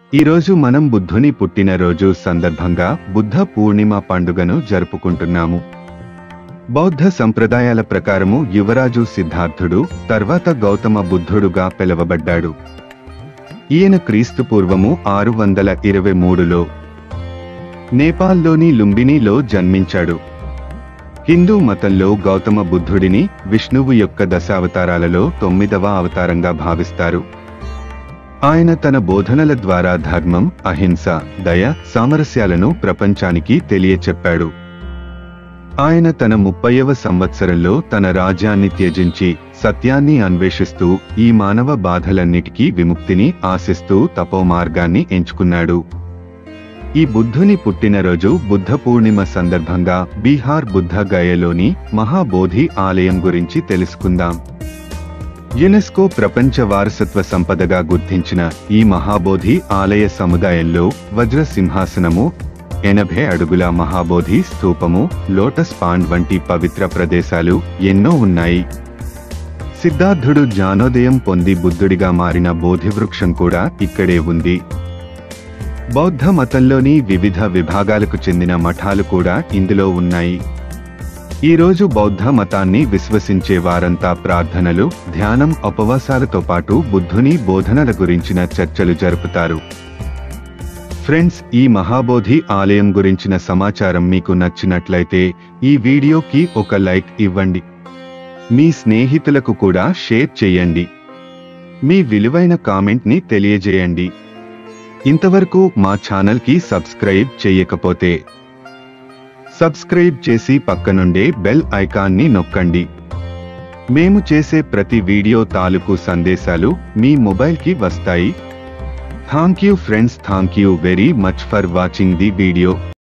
ఈరోజు మనం బుద్ధుని పుట్టినరోజు సందర్భంగా బుద్ధ పూర్ణిమ పండుగను జరుపుకుంటున్నాము బౌద్ధ సంప్రదాయాల ప్రకారము యువరాజు సిద్ధార్థుడు తర్వాత గౌతమ బుద్ధుడుగా పిలువబడ్డాడు ఈయన క్రీస్తు పూర్వము ఆరు వందల ఇరవై మూడులో నేపాల్లోని లుంబినిలో జన్మించాడు హిందూ మతంలో గౌతమ బుద్ధుడిని విష్ణువు యొక్క దశావతారాలలో తొమ్మిదవ అవతారంగా భావిస్తారు ఆయన తన బోధనల ద్వారా ధర్మం అహింస దయ సామరస్యాలను ప్రపంచానికి తెలియచెప్పాడు ఆయన తన ముప్పైవ సంవత్సరంలో తన రాజ్యాన్ని త్యజించి సత్యాన్ని అన్వేషిస్తూ ఈ మానవ బాధలన్నిటికీ విముక్తిని ఆశిస్తూ తపోమార్గాన్ని ఎంచుకున్నాడు ఈ బుద్ధుని పుట్టినరోజు బుద్ధ పూర్ణిమ సందర్భంగా బీహార్ బుద్ధ గయలోని మహాబోధి ఆలయం గురించి తెలుసుకుందాం యునెస్కో ప్రపంచ వారసత్వ సంపదగా గుర్తించిన ఈ మహాబోధి ఆలయ సముదాయంలో వజ్ర సింహాసనము ఎనభై అడుగుల మహాబోధి స్తూపము లోటస్ పాండ్ వంటి పవిత్ర ప్రదేశాలు ఎన్నో ఉన్నాయి సిద్ధార్థుడు జ్ఞానోదయం పొంది బుద్ధుడిగా మారిన బోధి వృక్షం కూడా ఇక్కడే ఉంది బౌద్ధ మతంలోని వివిధ విభాగాలకు చెందిన మఠాలు కూడా ఇందులో ఉన్నాయి ఈ రోజు బౌద్ధ మతాన్ని విశ్వసించే వారంతా ప్రార్థనలు ధ్యానం ఉపవాసాలతో పాటు బుద్ధుని బోధనల గురించిన చర్చలు జరుపుతారు ఫ్రెండ్స్ ఈ మహాబోధి ఆలయం గురించిన సమాచారం మీకు నచ్చినట్లయితే ఈ వీడియోకి ఒక లైక్ ఇవ్వండి మీ స్నేహితులకు కూడా షేర్ చేయండి మీ విలువైన కామెంట్ని తెలియజేయండి ఇంతవరకు మా ఛానల్కి సబ్స్క్రైబ్ చేయకపోతే సబ్స్క్రైబ్ చేసి పక్కనుండే బెల్ ఐకాన్ని నొక్కండి మేము చేసే ప్రతి వీడియో తాలూకు సందేశాలు మీ మొబైల్కి వస్తాయి thank you friends thank you very much for watching the video